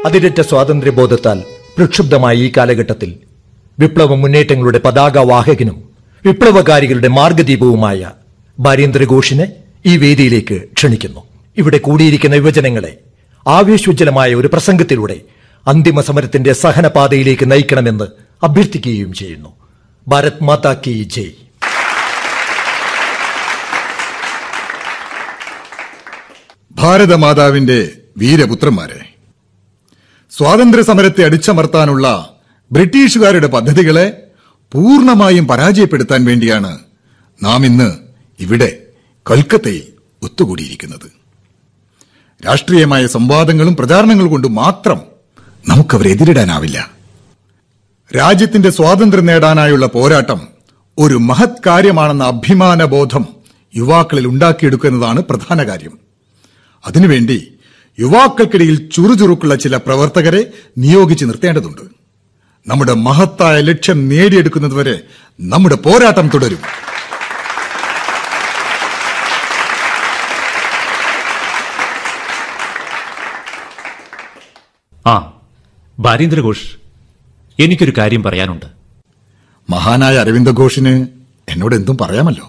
അതിരറ്റ സ്വാതന്ത്ര്യബോധത്താൽ പ്രക്ഷുബ്ധമായ ഈ കാലഘട്ടത്തിൽ വിപ്ലവ മുന്നേറ്റങ്ങളുടെ പതാകവാഹകനും വിപ്ലവകാരികളുടെ മാർഗദീപവുമായ ഭാരീന്ദ്ര ഘോഷിനെ ഈ വേദിയിലേക്ക് ക്ഷണിക്കുന്നു ഇവിടെ കൂടിയിരിക്കുന്ന യുവജനങ്ങളെ ആവേശോജ്വലമായ ഒരു പ്രസംഗത്തിലൂടെ അന്തിമ സമരത്തിന്റെ സഹനപാതയിലേക്ക് നയിക്കണമെന്ന് അഭ്യർത്ഥിക്കുകയും ചെയ്യുന്നു ഭാരത് മാതാ കി ജയ് ഭാരതമാതാവിന്റെ വീരപുത്രന്മാരെ സ്വാതന്ത്ര്യ സമരത്തെ അടിച്ചമർത്താനുള്ള ബ്രിട്ടീഷുകാരുടെ പദ്ധതികളെ പൂർണ്ണമായും പരാജയപ്പെടുത്താൻ വേണ്ടിയാണ് നാം ഇന്ന് ഇവിടെ കൊൽക്കത്തയിൽ ഒത്തുകൂടിയിരിക്കുന്നത് രാഷ്ട്രീയമായ സംവാദങ്ങളും പ്രചാരണങ്ങളും കൊണ്ട് മാത്രം നമുക്കവരെ എതിരിടാനാവില്ല രാജ്യത്തിന്റെ സ്വാതന്ത്ര്യം നേടാനായുള്ള പോരാട്ടം ഒരു മഹത് കാര്യമാണെന്ന അഭിമാന ബോധം യുവാക്കളിൽ ഉണ്ടാക്കിയെടുക്കുന്നതാണ് പ്രധാന കാര്യം അതിനുവേണ്ടി യുവാക്കൾക്കിടയിൽ ചുറുചുറുക്കുള്ള ചില പ്രവർത്തകരെ നിയോഗിച്ച് നിർത്തേണ്ടതുണ്ട് നമ്മുടെ മഹത്തായ ലക്ഷ്യം നേടിയെടുക്കുന്നതുവരെ നമ്മുടെ പോരാട്ടം തുടരും ആ ഭാരീന്ദ്ര ഘോഷ് എനിക്കൊരു കാര്യം പറയാനുണ്ട് മഹാനായ അരവിന്ദ ഘോഷിന് എന്നോട് എന്തും പറയാമല്ലോ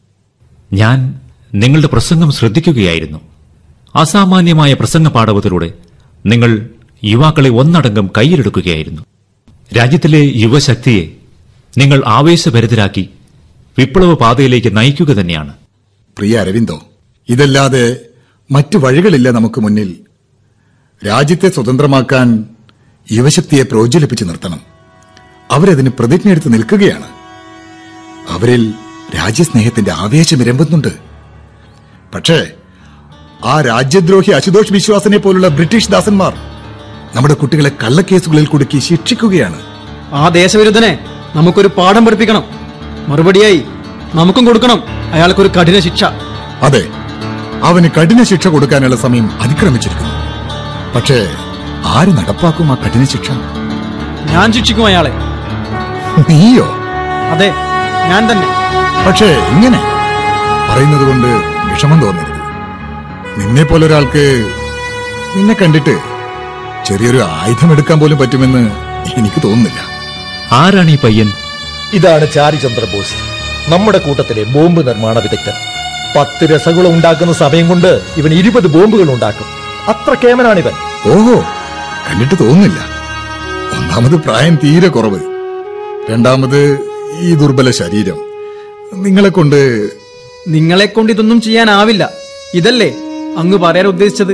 ഞാൻ നിങ്ങളുടെ പ്രസംഗം ശ്രദ്ധിക്കുകയായിരുന്നു അസാമാന്യമായ പ്രസംഗ പാഠവത്തിലൂടെ നിങ്ങൾ യുവാക്കളെ ഒന്നടങ്കം കയ്യിലെടുക്കുകയായിരുന്നു രാജ്യത്തിലെ യുവശക്തിയെ നിങ്ങൾ ആവേശഭരിതരാക്കി വിപ്ലവ പാതയിലേക്ക് നയിക്കുക തന്നെയാണ് പ്രിയ അരവിന്ദോ ഇതല്ലാതെ മറ്റു വഴികളില്ല നമുക്ക് മുന്നിൽ രാജ്യത്തെ സ്വതന്ത്രമാക്കാൻ യുവശക്തിയെ പ്രോജ്വലിപ്പിച്ച് നിർത്തണം അവരതിന് പ്രതിജ്ഞയെടുത്ത് നിൽക്കുകയാണ് അവരിൽ രാജ്യസ്നേഹത്തിന്റെ ആവേശം ഇരമ്പുന്നുണ്ട് പക്ഷേ ആ രാജ്യദ്രോഹി അശുതോഷ് വിശ്വാസനെ പോലുള്ള ബ്രിട്ടീഷ് ദാസന്മാർ നമ്മുടെ കുട്ടികളെ കള്ളക്കേസുകളിൽ കുടുക്കി ശിക്ഷിക്കുകയാണ് ആ ദേശവിരുദ്ധനെ നമുക്കൊരു പാഠം പഠിപ്പിക്കണം മറുപടിയായി നമുക്കും കൊടുക്കണം അയാൾക്കൊരു കഠിന ശിക്ഷ അതെ അവന് കഠിന ശിക്ഷ കൊടുക്കാനുള്ള സമയം അതിക്രമിച്ചിരിക്കുന്നു പക്ഷേ ആര് നടപ്പാക്കും ആ കഠിന ശിക്ഷ ഞാൻ ശിക്ഷിക്കും അയാളെ നീയോ അതെ ഞാൻ തന്നെ പക്ഷേ ഇങ്ങനെ പറയുന്നത് കൊണ്ട് വിഷമം തോന്നരുത് നിന്നെ പോലൊരാൾക്ക് നിന്നെ കണ്ടിട്ട് ചെറിയൊരു ആയുധം എടുക്കാൻ പോലും പറ്റുമെന്ന് എനിക്ക് തോന്നുന്നില്ല ആരാണ് ഈ പയ്യൻ ഇതാണ് ചാരിചന്ദ്ര ബോസ് നമ്മുടെ കൂട്ടത്തിലെ ബോംബ് നിർമ്മാണ വിദഗ്ധൻ പത്ത് രസകുളം ഉണ്ടാക്കുന്ന സമയം കൊണ്ട് ഇവൻ ഇരുപത് ബോംബുകൾ ഉണ്ടാക്കും അത്ര കേമനാണിവൻ ഓഹോ കണ്ടിട്ട് തോന്നുന്നില്ല ഒന്നാമത് പ്രായം തീരെ കുറവ് രണ്ടാമത് ഈ ദുർബല ശരീരം നിങ്ങളെ കൊണ്ട് നിങ്ങളെ കൊണ്ട് ഇതൊന്നും ചെയ്യാനാവില്ല ഇതല്ലേ അങ്ങ് പറയാൻ ഉദ്ദേശിച്ചത്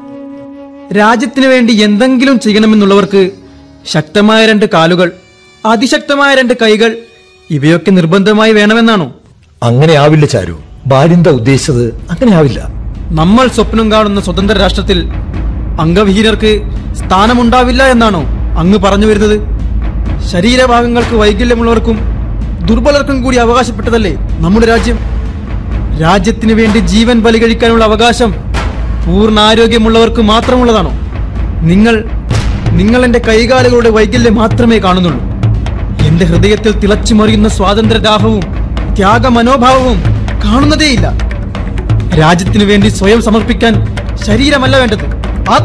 രാജ്യത്തിന് വേണ്ടി എന്തെങ്കിലും ചെയ്യണമെന്നുള്ളവർക്ക് ശക്തമായ രണ്ട് കാലുകൾ അതിശക്തമായ രണ്ട് കൈകൾ ഇവയൊക്കെ നിർബന്ധമായി വേണമെന്നാണോ അങ്ങനെ ആവില്ല ചാരു ഭാര്യന്ത ഉദ്ദേശിച്ചത് അങ്ങനെ ആവില്ല നമ്മൾ സ്വപ്നം കാണുന്ന സ്വതന്ത്ര രാഷ്ട്രത്തിൽ അംഗവിഹീനർക്ക് സ്ഥാനമുണ്ടാവില്ല എന്നാണോ അങ്ങ് പറഞ്ഞു വരുന്നത് ശരീരഭാഗങ്ങൾക്ക് വൈകല്യമുള്ളവർക്കും ദുർബലർക്കും കൂടി അവകാശപ്പെട്ടതല്ലേ നമ്മുടെ രാജ്യം രാജ്യത്തിന് വേണ്ടി ജീവൻ ബലികഴിക്കാനുള്ള അവകാശം പൂർണ്ണ ആരോഗ്യമുള്ളവർക്ക് മാത്രമുള്ളതാണോ നിങ്ങൾ നിങ്ങൾ എന്റെ കൈകാലുകളുടെ വൈകല്യം മാത്രമേ കാണുന്നുള്ളൂ എന്റെ ഹൃദയത്തിൽ തിളച്ചു മറിയുന്ന സ്വാതന്ത്ര്യദാഹവും ത്യാഗമനോഭാവവും കാണുന്നതേയില്ല രാജ്യത്തിനു വേണ്ടി സ്വയം സമർപ്പിക്കാൻ ശരീരമല്ല വേണ്ടത്